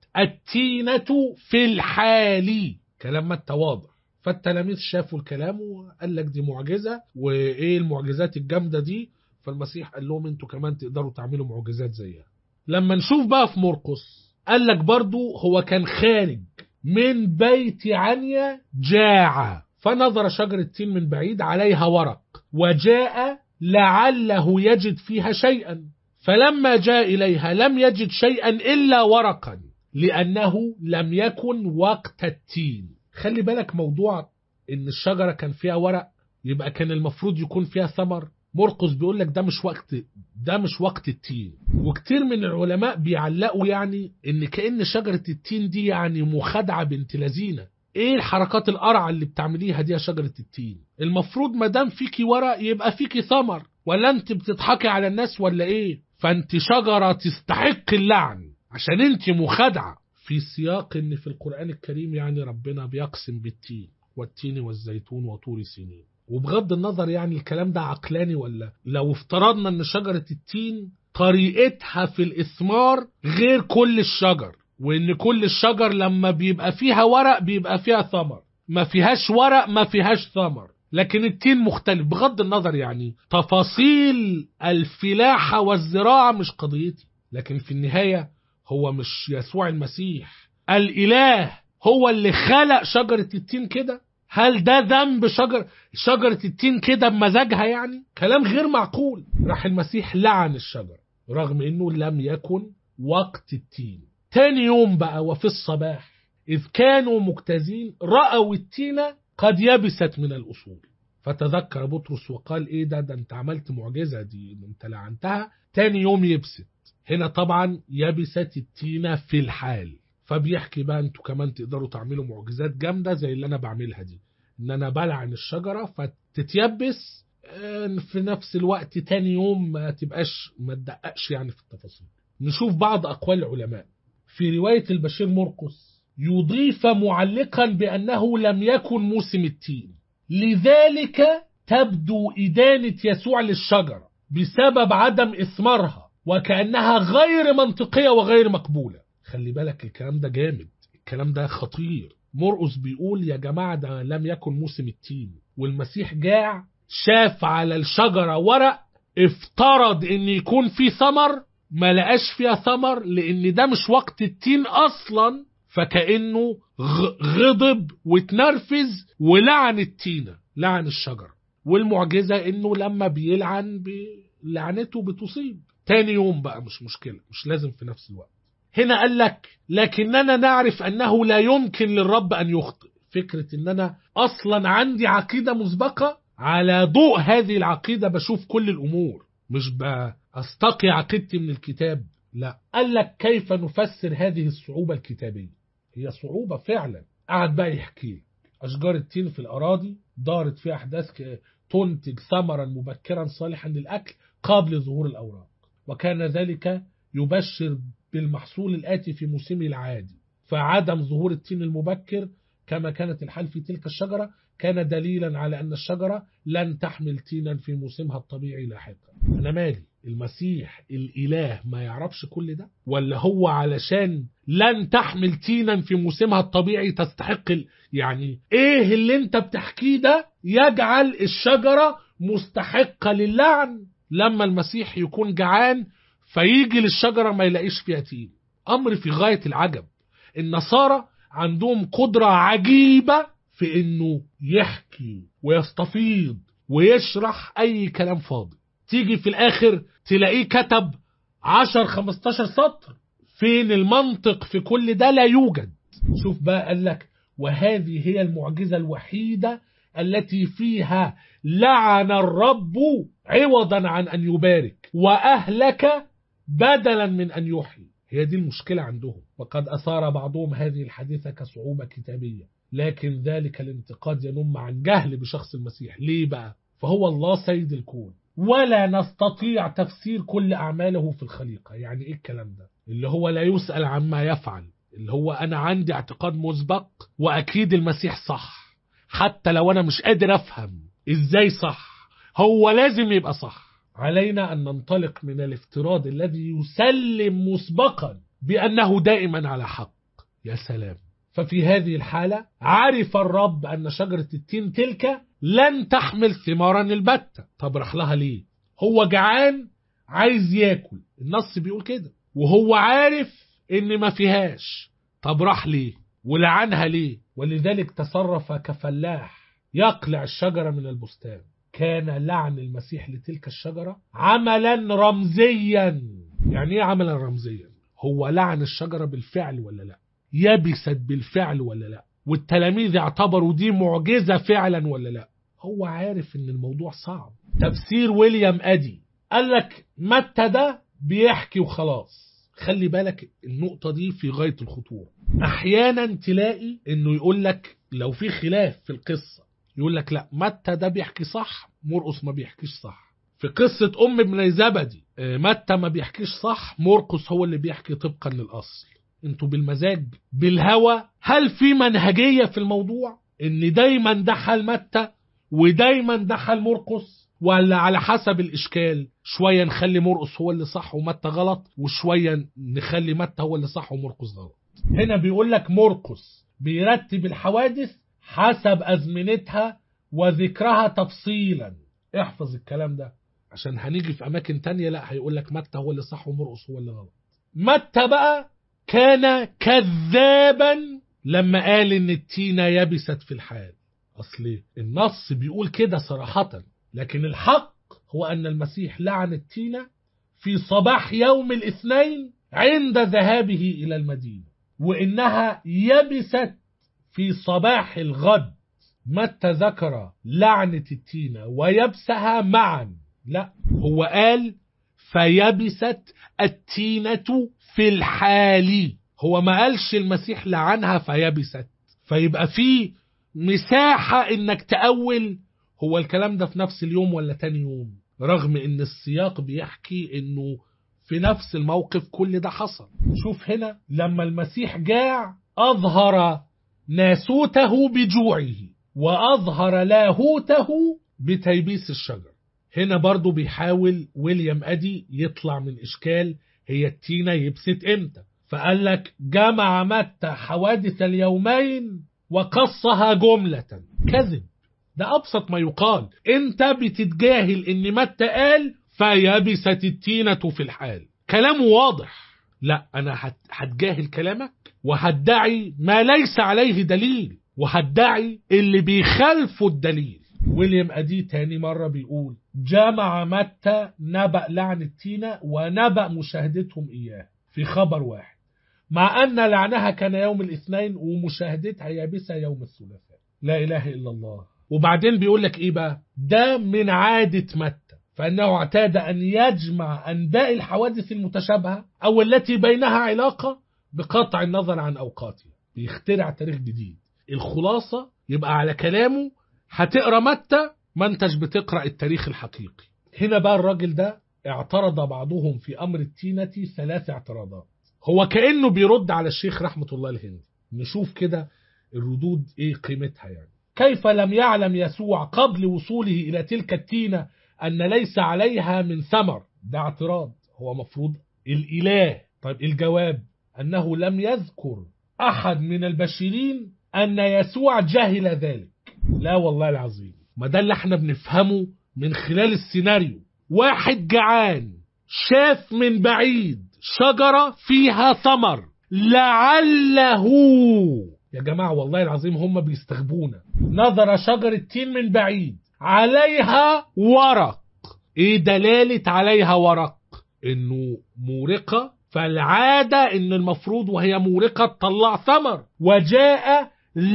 التينة في الحال كلام متى واضح فالتلاميذ شافوا الكلام وقال لك دي معجزة وإيه المعجزات الجامدة دي فالمسيح قال لهم انتوا كمان تقدروا تعملوا معجزات زيها لما نشوف بقى في مرقس قال لك برضو هو كان خارج من بيت عنيا جاع فنظر شجرة تين من بعيد عليها ورق وجاء لعله يجد فيها شيئا فلما جاء إليها لم يجد شيئا إلا ورقا لأنه لم يكن وقت التين خلي بالك موضوع إن الشجرة كان فيها ورق يبقى كان المفروض يكون فيها ثمر مرقس بيقول لك ده مش وقت ده مش وقت التين وكتير من العلماء بيعلقوا يعني ان كأن شجرة التين دي يعني مخادعة بنت لذينه ايه الحركات القرعة اللي بتعمليها دي يا شجرة التين المفروض ما دام فيكي ورق يبقى فيكي ثمر ولا انت بتضحكي على الناس ولا ايه فانت شجرة تستحق اللعن عشان انت مخادعة في سياق ان في القرآن الكريم يعني ربنا بيقسم بالتين والتين والزيتون وطور سينين وبغض النظر يعني الكلام ده عقلاني ولا لو افترضنا ان شجرة التين طريقتها في الإثمار غير كل الشجر وإن كل الشجر لما بيبقى فيها ورق بيبقى فيها ثمر ما فيهاش ورق ما فيهاش ثمر لكن التين مختلف بغض النظر يعني تفاصيل الفلاحة والزراعة مش قضيتي لكن في النهاية هو مش يسوع المسيح الإله هو اللي خلق شجرة التين كده هل ده ذنب شجر شجرة التين كده بمزاجها يعني كلام غير معقول راح المسيح لعن الشجر رغم انه لم يكن وقت التين تاني يوم بقى وفي الصباح إذ كانوا مجتازين رأوا التينة قد يبست من الأصول فتذكر بطرس وقال ايه ده ده انت عملت معجزة دي انت لعنتها تاني يوم يبست هنا طبعا يبست التينة في الحال فبيحكي بقى انتوا كمان تقدروا تعملوا معجزات جامدة زي اللي انا بعملها دي ان انا بلعن الشجرة فتتيبس في نفس الوقت تاني يوم ما تبقاش ما تدققش يعني في التفاصيل نشوف بعض اقوال العلماء في رواية البشير مرقس يضيف معلقا بأنه لم يكن موسم التين لذلك تبدو إدانة يسوع للشجرة بسبب عدم إثمارها وكأنها غير منطقية وغير مقبولة خلي بالك الكلام ده جامد الكلام ده خطير مرقس بيقول يا جماعة ده لم يكن موسم التين والمسيح جاع شاف على الشجرة ورق افترض ان يكون في ثمر ما لقاش فيها ثمر لان ده مش وقت التين اصلا فكأنه غضب واتنرفز ولعن التينة لعن الشجرة والمعجزة انه لما بيلعن لعنته بتصيب تاني يوم بقى مش مشكلة مش لازم في نفس الوقت هنا قال لك لكننا نعرف أنه لا يمكن للرب أن يخطئ فكرة أن أنا أصلا عندي عقيدة مسبقة على ضوء هذه العقيدة بشوف كل الأمور مش بأستقي عقيدتي من الكتاب لا قال لك كيف نفسر هذه الصعوبة الكتابية هي صعوبة فعلا قعد بقى يحكي أشجار التين في الأراضي دارت فيها أحداث تنتج ثمرا مبكرا صالحا للأكل قبل ظهور الأوراق وكان ذلك يبشر بالمحصول الآتي في موسمه العادي فعدم ظهور التين المبكر كما كانت الحال في تلك الشجرة كان دليلا على أن الشجرة لن تحمل تينا في موسمها الطبيعي لاحقا أنا مالي المسيح الإله ما يعرفش كل ده ولا هو علشان لن تحمل تينا في موسمها الطبيعي تستحق ال... يعني ايه اللي انت بتحكيه ده يجعل الشجرة مستحقة للعن لما المسيح يكون جعان فيجي للشجرة ما يلاقيش فيها تين أمر في غاية العجب النصارى عندهم قدرة عجيبة في انه يحكي ويستفيض ويشرح اي كلام فاضي تيجي في الاخر تلاقيه كتب 10 15 سطر فين المنطق في كل ده لا يوجد شوف بقى قال لك وهذه هي المعجزة الوحيدة التي فيها لعن الرب عوضا عن أن يبارك وأهلك بدلا من أن يحيي هي دي المشكلة عندهم وقد أثار بعضهم هذه الحادثة كصعوبة كتابية لكن ذلك الانتقاد ينم عن جهل بشخص المسيح ليه بقى فهو الله سيد الكون ولا نستطيع تفسير كل أعماله في الخليقة يعني إيه الكلام ده اللي هو لا يسأل عما يفعل اللي هو أنا عندي اعتقاد مسبق وأكيد المسيح صح حتى لو أنا مش قادر أفهم إزاي صح هو لازم يبقى صح علينا أن ننطلق من الافتراض الذي يسلم مسبقا بأنه دائما على حق يا سلام ففي هذه الحالة عرف الرب أن شجرة التين تلك لن تحمل ثمارا البتة طب راح لها ليه هو جعان عايز ياكل النص بيقول كده وهو عارف ان ما فيهاش طب راح ليه ولعنها ليه ولذلك تصرف كفلاح يقلع الشجرة من البستان كان لعن المسيح لتلك الشجرة عملا رمزيا يعني ايه عملا رمزيا هو لعن الشجرة بالفعل ولا لا يبست بالفعل ولا لا والتلاميذ اعتبروا دي معجزة فعلا ولا لا هو عارف ان الموضوع صعب تفسير ويليام ادي قال لك متى ده بيحكي وخلاص خلي بالك النقطة دي في غاية الخطورة احيانا تلاقي انه يقول لك لو في خلاف في القصة يقول لك لا متى ده بيحكي صح مرقس ما بيحكيش صح في قصة أم ابن زبدي آه، متى ما بيحكيش صح مرقس هو اللي بيحكي طبقا للأصل انتوا بالمزاج بالهوى هل في منهجية في الموضوع ان دايما ده حال متى ودايما ده حال مرقس ولا على حسب الإشكال شوية نخلي مرقس هو اللي صح ومتى غلط وشوية نخلي متى هو اللي صح ومرقس غلط هنا بيقول لك مرقس بيرتب الحوادث حسب أزمنتها وذكرها تفصيلا احفظ الكلام ده عشان هنيجي في أماكن تانية لا هيقول لك متى هو اللي صح ومرقس هو اللي غلط متى بقى كان كذابا لما قال ان التينة يبست في الحال اصل النص بيقول كده صراحة لكن الحق هو ان المسيح لعن التينة في صباح يوم الاثنين عند ذهابه الى المدينة وانها يبست في صباح الغد متى ذكر لعنة التينة ويبسها معا لا هو قال فيبست التينة في الحال هو ما قالش المسيح لعنها فيبست فيبقى في مساحة انك تأول هو الكلام ده في نفس اليوم ولا تاني يوم رغم ان السياق بيحكي انه في نفس الموقف كل ده حصل شوف هنا لما المسيح جاع أظهر ناسوته بجوعه وأظهر لاهوته بتيبيس الشجر هنا برضو بيحاول ويليام أدي يطلع من إشكال هي التينة يبست إمتى فقال لك جمع متى حوادث اليومين وقصها جملة كذب ده أبسط ما يقال أنت بتتجاهل إن متى قال فيبست التينة في الحال كلامه واضح لا أنا هت- هتجاهل كلامك وهدعي ما ليس عليه دليل وهدعي اللي بيخالفوا الدليل ويليام أدي تاني مرة بيقول جمع متى نبأ لعن التينة ونبأ مشاهدتهم إياه في خبر واحد مع أن لعنها كان يوم الاثنين ومشاهدتها يابسة يوم الثلاثاء لا إله إلا الله وبعدين بيقول لك إيه بقى ده من عادة متى فإنه اعتاد أن يجمع أنباء الحوادث المتشابهة أو التي بينها علاقة بقطع النظر عن أوقاتها بيخترع تاريخ جديد الخلاصة يبقى على كلامه هتقرا متى ما انتش بتقرا التاريخ الحقيقي هنا بقى الراجل ده اعترض بعضهم في امر التينة ثلاث اعتراضات هو كانه بيرد على الشيخ رحمه الله الهندي نشوف كده الردود ايه قيمتها يعني كيف لم يعلم يسوع قبل وصوله الى تلك التينة ان ليس عليها من ثمر ده اعتراض هو مفروض الاله طيب الجواب انه لم يذكر احد من البشرين ان يسوع جهل ذلك لا والله العظيم ما ده اللي احنا بنفهمه من خلال السيناريو واحد جعان شاف من بعيد شجرة فيها ثمر لعله يا جماعة والله العظيم هم بيستغبونا نظر شجرة تين من بعيد عليها ورق ايه دلالة عليها ورق انه مورقة فالعادة ان المفروض وهي مورقة تطلع ثمر وجاء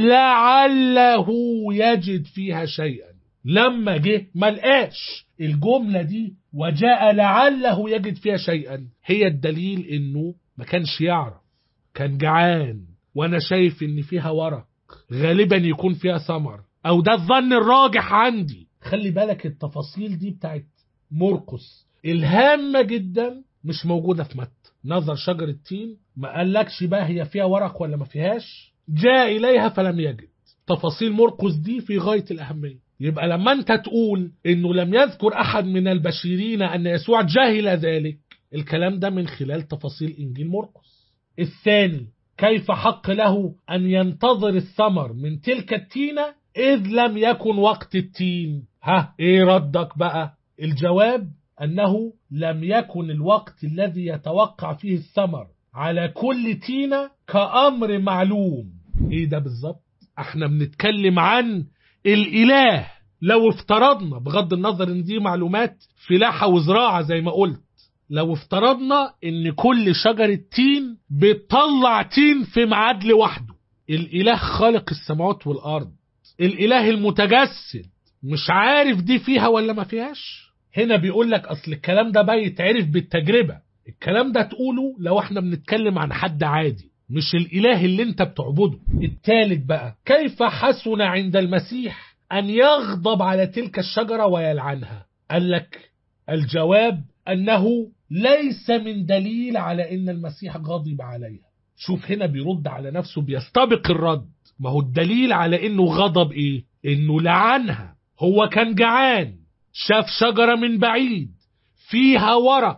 لعله يجد فيها شيئا لما جه ما لقاش الجملة دي وجاء لعله يجد فيها شيئا هي الدليل انه ما كانش يعرف كان جعان وانا شايف ان فيها ورق غالبا يكون فيها ثمر او ده الظن الراجح عندي خلي بالك التفاصيل دي بتاعت مرقس الهامة جدا مش موجودة في متى نظر شجر التين ما قالكش بقى هي فيها ورق ولا ما فيهاش جاء إليها فلم يجد تفاصيل مرقس دي في غاية الأهمية يبقى لما أنت تقول إنه لم يذكر أحد من البشرين أن يسوع جهل ذلك الكلام ده من خلال تفاصيل إنجيل مرقس الثاني كيف حق له أن ينتظر الثمر من تلك التينة إذ لم يكن وقت التين ها إيه ردك بقى الجواب أنه لم يكن الوقت الذي يتوقع فيه الثمر على كل تينة كأمر معلوم إيه ده بالظبط احنا بنتكلم عن الإله لو افترضنا بغض النظر ان دي معلومات فلاحة وزراعة زي ما قلت لو افترضنا ان كل شجرة تين بتطلع تين في ميعاد لوحده الاله خالق السماوات والارض الاله المتجسد مش عارف دي فيها ولا ما فيهاش هنا بيقول لك اصل الكلام ده بقى يتعرف بالتجربة الكلام ده تقوله لو احنا بنتكلم عن حد عادي مش الاله اللي انت بتعبده التالت بقى كيف حسن عند المسيح ان يغضب على تلك الشجرة ويلعنها قال لك الجواب انه ليس من دليل على ان المسيح غضب عليها شوف هنا بيرد على نفسه بيستبق الرد ما هو الدليل على انه غضب ايه انه لعنها هو كان جعان شاف شجرة من بعيد فيها ورق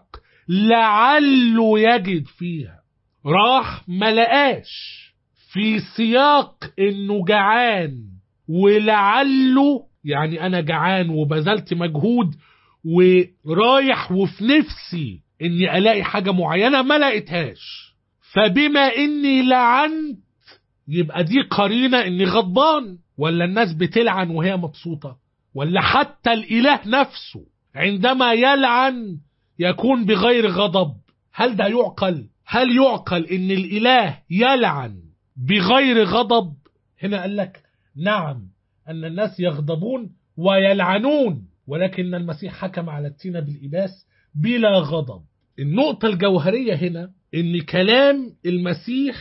لعله يجد فيها راح ملقاش في سياق انه جعان ولعله يعني انا جعان وبذلت مجهود ورايح وفي نفسي اني الاقي حاجة معينة ما لقيتهاش فبما اني لعنت يبقى دي قرينة اني غضبان ولا الناس بتلعن وهي مبسوطة ولا حتى الاله نفسه عندما يلعن يكون بغير غضب هل ده يعقل هل يعقل ان الاله يلعن بغير غضب هنا قال لك نعم ان الناس يغضبون ويلعنون ولكن المسيح حكم على التين بالإباس بلا غضب النقطة الجوهرية هنا ان كلام المسيح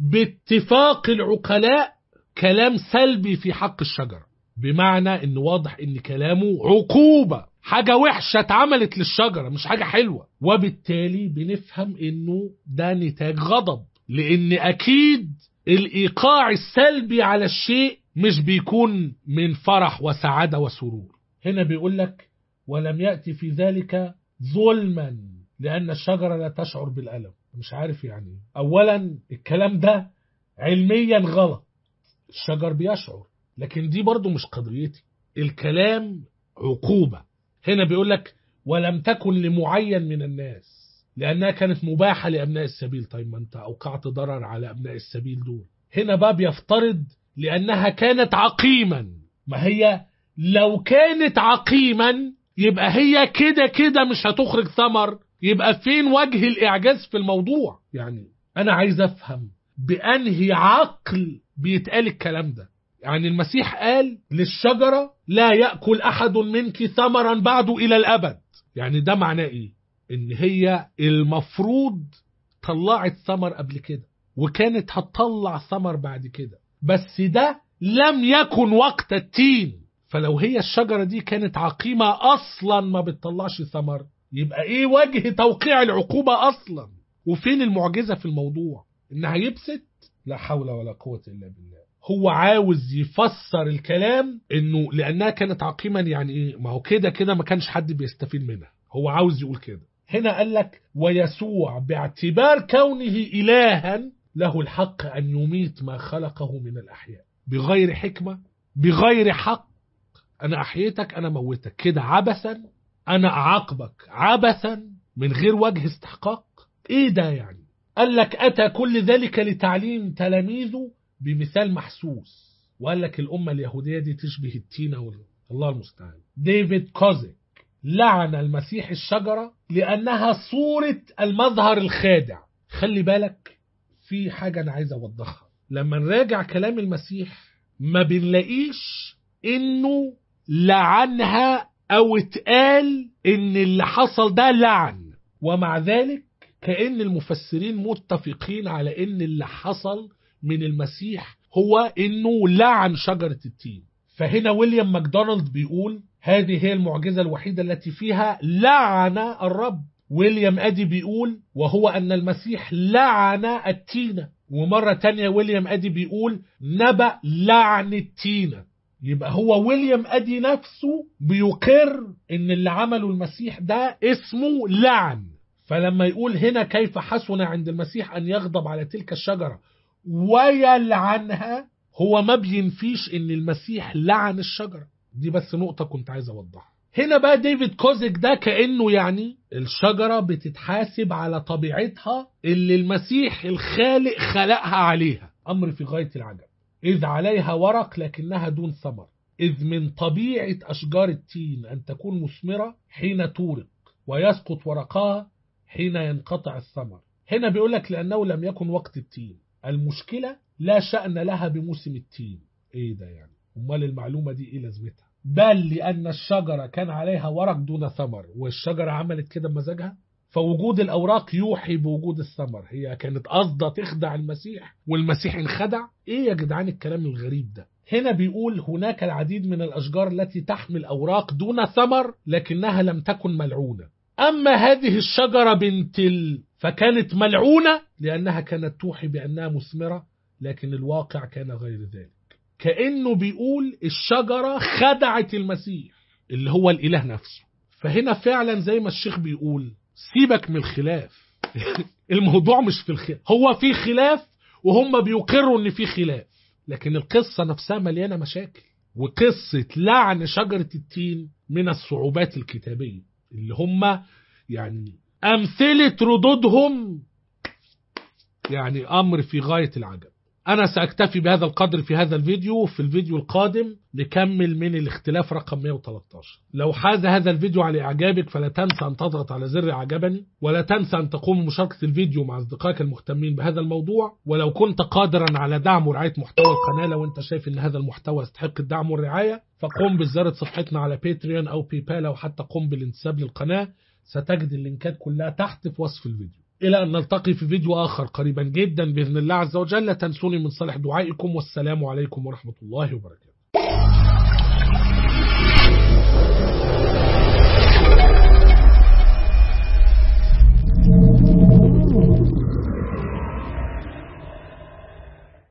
باتفاق العقلاء كلام سلبي في حق الشجرة بمعنى ان واضح ان كلامه عقوبة حاجة وحشة اتعملت للشجرة مش حاجة حلوة وبالتالي بنفهم انه ده نتاج غضب لان اكيد الايقاع السلبي على الشيء مش بيكون من فرح وسعادة وسرور هنا بيقول لك ولم يأتي في ذلك ظلما لأن الشجرة لا تشعر بالألم مش عارف يعني أولا الكلام ده علميا غلط الشجر بيشعر لكن دي برضو مش قضيتي الكلام عقوبة هنا بيقول لك ولم تكن لمعين من الناس لأنها كانت مباحة لأبناء السبيل طيب ما أنت أوقعت ضرر على أبناء السبيل دول هنا بقى بيفترض لأنها كانت عقيما ما هي لو كانت عقيما يبقى هي كده كده مش هتخرج ثمر يبقى فين وجه الإعجاز في الموضوع يعني أنا عايز أفهم بأنهي عقل بيتقال الكلام ده يعني المسيح قال للشجرة لا يأكل أحد منك ثمرا بعد إلى الأبد يعني ده معناه إيه إن هي المفروض طلعت ثمر قبل كده وكانت هتطلع ثمر بعد كده بس ده لم يكن وقت التين فلو هي الشجرة دي كانت عقيمة أصلا ما بتطلعش ثمر يبقى إيه وجه توقيع العقوبة أصلا وفين المعجزة في الموضوع إنها يبست لا حول ولا قوة إلا بالله هو عاوز يفسر الكلام إنه لأنها كانت عقيما يعني إيه ما هو كده كده ما كانش حد بيستفيد منها هو عاوز يقول كده هنا قال لك ويسوع باعتبار كونه إلها له الحق أن يميت ما خلقه من الأحياء بغير حكمة بغير حق أنا أحييتك أنا موتك كده عبثا أنا أعاقبك عبثا من غير وجه استحقاق إيه ده يعني قال لك أتى كل ذلك لتعليم تلاميذه بمثال محسوس وقال لك الأمة اليهودية دي تشبه التينة وال... الله المستعان ديفيد كوزيك لعن المسيح الشجرة لأنها صورة المظهر الخادع خلي بالك في حاجة أنا عايز أوضحها لما نراجع كلام المسيح ما بنلاقيش إنه لعنها أو اتقال إن اللي حصل ده لعن ومع ذلك كأن المفسرين متفقين على إن اللي حصل من المسيح هو إنه لعن شجرة التين فهنا ويليام ماكدونالد بيقول هذه هي المعجزة الوحيدة التي فيها لعن الرب ويليام أدي بيقول وهو أن المسيح لعن التينة ومرة تانية ويليام أدي بيقول نبأ لعن التينة يبقى هو ويليام أدي نفسه بيقر ان اللي عمله المسيح ده اسمه لعن فلما يقول هنا كيف حسن عند المسيح أن يغضب على تلك الشجرة ويلعنها هو ما بينفيش ان المسيح لعن الشجرة دي بس نقطة كنت عايز أوضحها هنا بقى ديفيد كوزيك ده كأنه يعني الشجرة بتتحاسب على طبيعتها اللي المسيح الخالق خلقها عليها أمر في غاية العجب إذ عليها ورق لكنها دون ثمر إذ من طبيعة أشجار التين أن تكون مثمرة حين تورق ويسقط ورقها حين ينقطع الثمر هنا بيقول لك لأنه لم يكن وقت التين المشكلة لا شأن لها بموسم التين إيه ده يعني أمال المعلومة دي إيه لازمتها بل لأن الشجرة كان عليها ورق دون ثمر والشجرة عملت كده بمزاجها فوجود الأوراق يوحي بوجود الثمر هي كانت قصدة تخدع المسيح والمسيح انخدع إيه يا جدعان الكلام الغريب ده هنا بيقول هناك العديد من الأشجار التي تحمل أوراق دون ثمر لكنها لم تكن ملعونة أما هذه الشجرة بنت ال... فكانت ملعونة لأنها كانت توحي بأنها مثمرة لكن الواقع كان غير ذلك كأنه بيقول الشجرة خدعت المسيح اللي هو الإله نفسه فهنا فعلا زي ما الشيخ بيقول سيبك من الخلاف الموضوع مش في الخلاف هو في خلاف وهم بيقروا ان في خلاف لكن القصة نفسها مليانة مشاكل وقصة لعن شجرة التين من الصعوبات الكتابية اللي هم يعني أمثلة ردودهم يعني أمر في غاية العجب أنا سأكتفي بهذا القدر في هذا الفيديو في الفيديو القادم نكمل من الاختلاف رقم 113 لو حاز هذا الفيديو على إعجابك فلا تنسى أن تضغط على زر عجبني ولا تنسى أن تقوم بمشاركة الفيديو مع أصدقائك المهتمين بهذا الموضوع ولو كنت قادرا على دعم ورعاية محتوى القناة لو أنت شايف أن هذا المحتوى يستحق الدعم والرعاية فقم بزيارة صفحتنا على باتريون أو باي بال أو حتى قم بالانتساب للقناة ستجد اللينكات كلها تحت في وصف الفيديو إلى أن نلتقي في فيديو آخر قريبا جدا بإذن الله عز وجل لا تنسوني من صالح دعائكم والسلام عليكم ورحمة الله وبركاته